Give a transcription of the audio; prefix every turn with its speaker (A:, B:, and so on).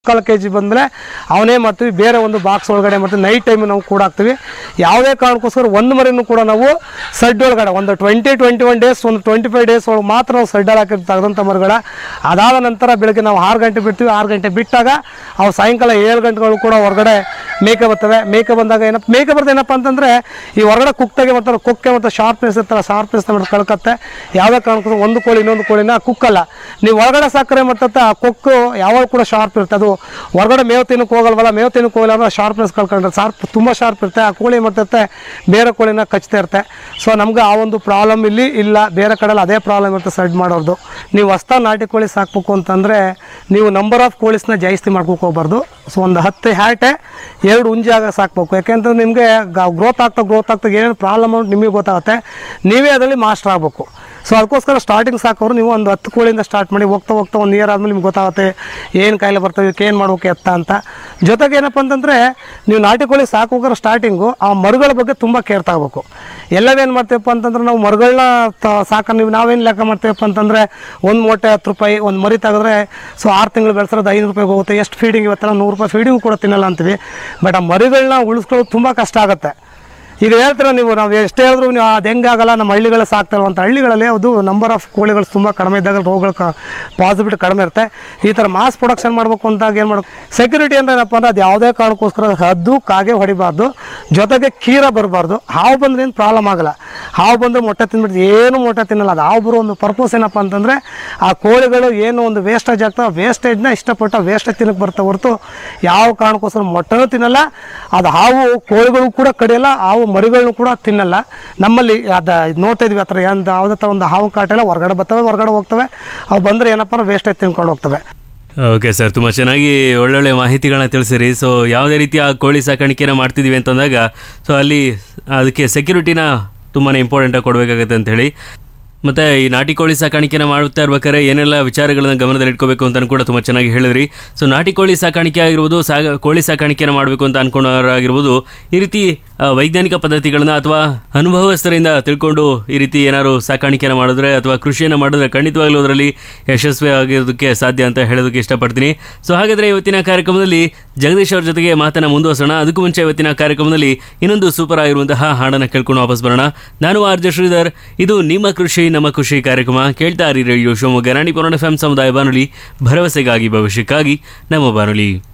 A: ಕಾಲು K G ಬಂದಮೇಲೆ ಅವನೇ ಮಾಡ್ತೀವಿ ಬೇರೆ ಒಂದು ಬಾಕ್ಸ್ ಒಳಗಡೆ ಮಾಡ್ತೀವಿ ನೈಟ್ ಟೈಮ್ ನಾವು ಕೂಡ ಹಾಕ್ತೀವಿ ಯಾವುದೇ ಕಾರಣಕ್ಕೋಸ್ಕರ ಒಂದು ಮರಿನೂ ಕೂಡ ನಾವು ಸಡ್ ಒಳಗಡೆ ಒಂದು ಟ್ವೆಂಟಿ ಟ್ವೆಂಟಿ ಒನ್ ಡೇಸ್ ಒಂದು ಟ್ವೆಂಟಿ ಫೈವ್ ಡೇಸ್ ಒಳಗೆ ಮಾತ್ರ ನಾವು ಸಡ್ಡಲ್ಲಿ ಹಾಕಿ ತೆಗೆದಂಥ ಮರಿಗಳ ಅದಾದ ನಂತರ ಬೆಳಗ್ಗೆ ನಾವು ಆರು ಗಂಟೆ ಬಿಡ್ತೀವಿ ಆರು ಗಂಟೆ ಬಿಟ್ಟಾಗ ಅವು ಸಾಯಂಕಾಲ ಏಳು ಗಂಟೆಗಳು ಕೂಡ ಹೊರಗಡೆ ಮೇಕೆ ಬರ್ತವೆ ಮೇಕೆ ಬಂದಾಗ ಏನಪ್ಪ ಮೇಕೆ ಬರ್ತದೆ ಏನಪ್ಪ ಅಂತಂದರೆ ಈ ಹೊರಗಡೆ ಕುಕ್ತಾಗೆ ಮತ್ತು ಕುಕ್ಕೆ ಮತ್ತು ಶಾರ್ಪ್ನೆಸ್ ಇರ್ತಾರೆ ಶಾರ್ಪ್ನೆಸ್ ಮಾಡಿ ಕಳ್ಕತ್ತೆ ಯಾವುದೇ ಕಾರಣಕ್ಕೂ ಒಂದು ಕೋಳಿ ಇನ್ನೊಂದು ಕೋಳಿನ ಕುಕ್ಕಲ್ಲ ನೀವು ಒಳಗಡೆ ಸಾಕರೆ ಮಾಡ್ತತ್ತೆ ಆ ಕೊಕ್ಕು ಯಾವಾಗ ಕೂಡ ಶಾರ್ಪ್ ಇರುತ್ತೆ ಅದು ಹೊರಗಡೆ ಮೇವು ತಿನ್ನಕ್ಕೆ ಹೋಗಲ್ವಲ್ಲ ಮೇವು ತಿನ್ನಕ್ಕೆ ಹೋಗಲ್ಲ ಅಂದ್ರೆ ಶಾರ್ಪ್ನೆಸ್ ಕಳ್ಕೊಂಡ್ರೆ ಶಾರ್ಪ್ ತುಂಬ ಶಾರ್ಪ್ ಇರುತ್ತೆ ಆ ಕೋಳಿ ಮಾಡ್ತತ್ತೆ ಬೇರೆ ಕೋಳಿನ ಕಚ್ತಾ ಇರುತ್ತೆ ಸೊ ನಮ್ಗೆ ಆ ಒಂದು ಪ್ರಾಬ್ಲಮ್ ಇಲ್ಲಿ ಇಲ್ಲ ಬೇರೆ ಕಡೆಯಲ್ಲಿ ಅದೇ ಪ್ರಾಬ್ಲಮ್ ಇರುತ್ತೆ ಸೈಡ್ ಮಾಡೋದು ನೀವು ಹೊಸ್ತಾ ನಾಟಿ ಕೋಳಿ ಸಾಕಬೇಕು ಅಂತಂದರೆ ನೀವು ನಂಬರ್ ಆಫ್ ಕೋಳಿಸ್ನ ಜಾಸ್ತಿ ಮಾಡ್ಕೋಕ್ ಹೋಗ್ಬಾರ್ದು ಸೊ ಒಂದು ಹತ್ತು ಹ್ಯಾಟೆ ಎರಡು ಉಂಜಾಗ ಸಾಕ್ಬೇಕು ಯಾಕೆಂತಂದ್ರೆ ನಿಮಗೆ ಗ್ರೋತ್ ಆಗ್ತಾ ಗ್ರೋತ್ ಆಗ್ತಾ ಏನೇನು ಪ್ರಾಬ್ಲಮ್ ಅಂತ ನಿಮಗೆ ಗೊತ್ತಾಗುತ್ತೆ ನೀವೇ ಅದರಲ್ಲಿ ಮಾಸ್ಟರ್ ಆಗಬೇಕು ಸೊ ಅದಕ್ಕೋಸ್ಕರ ಸ್ಟಾರ್ಟಿಂಗ್ ಸಾಕೋರು ನೀವು ಒಂದು ಹತ್ತು ಕೋಳಿಯಿಂದ ಸ್ಟಾರ್ಟ್ ಮಾಡಿ ಹೋಗ್ತಾ ಹೋಗ್ತಾ ಒಂದು ಇಯರ್ ಆದಮೇಲೆ ನಿಮ್ಗೆ ಗೊತ್ತಾಗುತ್ತೆ ಏನು ಕಾಯಿಲೆ ಬರ್ತವೆ ಇವಕ್ಕೆ ಏನು ಮಾಡ್ಬೇಕು ಎತ್ತ ಅಂತ ಜೊತೆಗೆ ಏನಪ್ಪ ಅಂತಂದರೆ ನೀವು ನಾಟಿ ಕೋಳಿ ಸಾಕೋಕ್ರೆ ಸ್ಟಾರ್ಟಿಂಗು ಆ ಮರುಗಳ ಬಗ್ಗೆ ತುಂಬ ಕೇರ್ ತಗೋಬೇಕು ಎಲ್ಲವೇನು ಮಾಡ್ತೀವಪ್ಪ ಅಂತಂದ್ರೆ ನಾವು ಮರುಗಳನ್ನ ತ ಸಾಕ ನೀವು ನಾವೇನು ಲೆಕ್ಕ ಮಾಡ್ತೀವಪ್ಪ ಅಂತಂದರೆ ಒಂದು ಮೊಟ್ಟೆ ಹತ್ತು ರೂಪಾಯಿ ಒಂದು ಮರಿ ತೆಗೆದ್ರೆ ಸೊ ಆರು ತಿಂಗಳು ಬೆಳೆಸಿರೋದು ಐನೂರು ರೂಪಾಯಿಗೆ ಹೋಗುತ್ತೆ ಎಷ್ಟು ಫೀಡಿಂಗ್ ಇವತ್ತೆಲ್ಲ ನೂರು ರೂಪಾಯಿ ಫೀಡಿಂಗ್ ಕೂಡ ತಿನ್ನಲ್ಲ ಅಂತೀವಿ ಬಟ್ ಆ ಮರಿಗಳನ್ನ ಉಳಿಸ್ಕೊಳ್ಳೋದು ತುಂಬ ಕಷ್ಟ ಆಗುತ್ತೆ ಈಗ ಹೇಳ್ತೀರ ನೀವು ನಾವು ಎಷ್ಟೇ ಹೇಳಿದ್ರು ನೀವು ಅದು ಹೆಂಗಾಗಲ್ಲ ನಮ್ಮ ಹಳ್ಳಿಗಳ ಸಾಕ್ತಾರೋ ಅಂತ ಹಳ್ಳಿಗಳಲ್ಲಿ ಅದು ನಂಬರ್ ಆಫ್ ಕೋಳಿಗಳು ತುಂಬ ಕಡಿಮೆ ಇದ್ದಾಗ ರೋಗಗಳು ಪಾಸಿಬಿಲಿಟಿ ಕಡಿಮೆ ಇರುತ್ತೆ ಈ ಥರ ಮಾಸ್ ಪ್ರೊಡಕ್ಷನ್ ಮಾಡಬೇಕು ಅಂದಾಗ ಏನು ಮಾಡಬೇಕು ಸೆಕ್ಯೂರಿಟಿ ಅಂದ್ರೆ ಏನಪ್ಪ ಅಂದ್ರೆ ಅದು ಯಾವುದೇ ಕಾರಣಕ್ಕೋಸ್ಕರ ಹದ್ದು ಕಾಗೆ ಹೊಡಿಬಾರ್ದು ಜೊತೆಗೆ ಕೀರ ಬರಬಾರ್ದು ಹಾವು ಬಂದ್ರೆ ಏನು ಪ್ರಾಬ್ಲಮ್ ಆಗಲ್ಲ ಹಾವು ಬಂದರೆ ಮೊಟ್ಟೆ ತಿಂದ್ಬಿಟ್ಟು ಏನು ಮೊಟ್ಟೆ ತಿನ್ನಲ್ಲ ಅದು ಹಾವು ಬರೋ ಒಂದು ಪರ್ಪಸ್ ಏನಪ್ಪ ಅಂತಂದರೆ ಆ ಕೋಳಿಗಳು ಏನು ಒಂದು ವೇಸ್ಟೇಜ್ ಆಗ್ತವೆ ಆ ವೇಸ್ಟೇಜ್ನ ಇಷ್ಟಪಟ್ಟು ಆ ವೇಸ್ಟೇಜ್ ತಿನ್ನಕ್ಕೆ ಬರ್ತಾ ಹೊರತು ಯಾವ ಕಾರಣಕ್ಕೋಸ್ಕರ ಮೊಟ್ಟೆನೂ ತಿನ್ನಲ್ಲ ಅದು ಹಾವು ಕೋಳಿಗಳು ಕೂಡ ಕಡಿಯಲ್ಲ ಹಾವು ಮರಿಗಳನ್ನು ಕೂಡ ತಿನ್ನಲ್ಲ ನಮ್ಮಲ್ಲಿ ಅದು ನೋಡ್ತಾ ಇದ್ವಿ ಆ ಥರ ಏನು ಯಾವುದೇ ಥರ ಒಂದು ಹಾವು ಕಾಟ ಎಲ್ಲ ಹೊರಗಡೆ ಬರ್ತವೆ ಹೊರಗಡೆ ಹೋಗ್ತವೆ ಅವು ಬಂದರೆ ಏನಪ್ಪ ಅಂದ್ರೆ ವೇಸ್ಟೇಜ್ ತಿನ್ಕೊಂಡು ಹೋಗ್ತವೆ
B: ಓಕೆ ಸರ್ ತುಂಬ ಚೆನ್ನಾಗಿ ಒಳ್ಳೊಳ್ಳೆ ಮಾಹಿತಿಗಳನ್ನ ತಿಳಿಸಿರಿ ಸೊ ಯಾವುದೇ ರೀತಿಯ ಕೋಳಿ ಸಾಕಾಣಿಕೆನ ಮಾಡ್ತಿದ್ದೀವಿ ಅಂತಂದಾಗ ಸೊ ಅಲ್ಲಿ ಅದಕ್ಕೆ ಸೆಕ್ಯೂರಿಟಿನ ತುಂಬಾ ಇಂಪಾರ್ಟೆಂಟಾಗಿ ಕೊಡಬೇಕಾಗತ್ತೆ ಅಂತ ಹೇಳಿ ಮತ್ತು ಈ ನಾಟಿ ಕೋಳಿ ಸಾಕಾಣಿಕೆನ ಮಾಡುತ್ತಾ ಇರ್ಬೇಕಾದ್ರೆ ಏನೆಲ್ಲ ವಿಚಾರಗಳನ್ನ ಗಮನದಲ್ಲಿ ಇಟ್ಕೋಬೇಕು ಅಂತ ಕೂಡ ತುಂಬ ಚೆನ್ನಾಗಿ ಹೇಳಿದ್ರಿ ಸೊ ನಾಟಿ ಕೋಳಿ ಸಾಕಾಣಿಕೆ ಆಗಿರ್ಬೋದು ಸಾಗ ಕೋಳಿ ಸಾಕಾಣಿಕೆನ ಮಾಡಬೇಕು ಅಂತ ಅನ್ಕೊಂಡವರಾಗಿರ್ಬೋದು ಈ ರೀತಿ ಆ, ವೈಜ್ಞಾನಿಕ ಪದ್ಧತಿಗಳನ್ನ ಅಥವಾ ಅನುಭವಸ್ಥರಿಂದ ತಿಳ್ಕೊಂಡು ಈ ರೀತಿ ಏನಾದ್ರು ಸಾಕಾಣಿಕೆನ ಮಾಡಿದ್ರೆ ಅಥವಾ ಕೃಷಿಯನ್ನು ಮಾಡಿದ್ರೆ ಖಂಡಿತವಾಗ್ಲೂ ಅದರಲ್ಲಿ ಯಶಸ್ವಿ ಆಗಿರೋದಕ್ಕೆ ಸಾಧ್ಯ ಅಂತ ಹೇಳೋದಕ್ಕೆ ಇಷ್ಟಪಡ್ತೀನಿ ಸೊ ಹಾಗಾದರೆ ಇವತ್ತಿನ ಕಾರ್ಯಕ್ರಮದಲ್ಲಿ ಜಗದೀಶ್ ಅವ್ರ ಜೊತೆಗೆ ಮಾತನ್ನ ಮುಂದುವರ್ಸೋಣ ಅದಕ್ಕೂ ಮುಂಚೆ ಇವತ್ತಿನ ಕಾರ್ಯಕ್ರಮದಲ್ಲಿ ಇನ್ನೊಂದು ಸೂಪರ್ ಆಗಿರುವಂತಹ ಹಾಡನ್ನು ಕೇಳ್ಕೊಂಡು ವಾಪಸ್ ಬರೋಣ ನಾನು ಆರ್ ಜೆ ಶ್ರೀಧರ್ ಇದು ನಿಮ್ಮ ಕೃಷಿ ನಮ್ಮ ಖುಷಿ ಕಾರ್ಯಕ್ರಮ ಕೇಳ್ತಾ ಇರಿ ರೇಡಿಯೋ ಶಿವಮೊಗ್ಗ ರಾಣಿ ಪುರಾಣ ಎಫ್ ಸಮುದಾಯ ಬಾನುಲಿ ಭರವಸೆಗಾಗಿ ಭವಿಷ್ಯಕ್ಕಾಗಿ ನಮ್ಮ ಬಾನುಲಿ